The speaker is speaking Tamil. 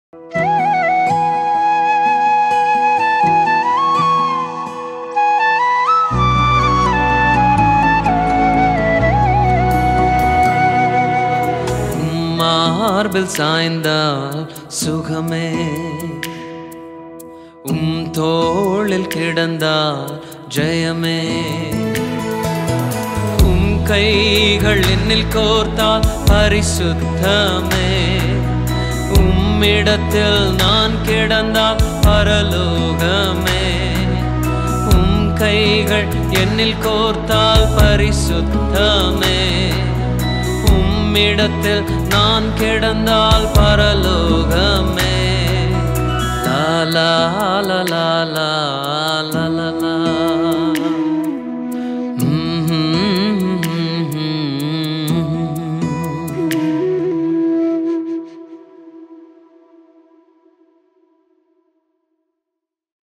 மார்பில் சாய்ந்தால் சுகமே உம் தோளில் கிடந்தால் ஜெயமே உம் கைகள் என்னில் கோர்த்தால் பரிசுத்தமே உம்மிடத்தில் நான் கிடந்தால் பரலோகமே உம் கைகள் என்னில் கோர்த்தால் பரிசுத்தமே உம்மிடத்தில் நான் கிடந்தால் பரலோகமே லா லா லா லா லா லா லா லா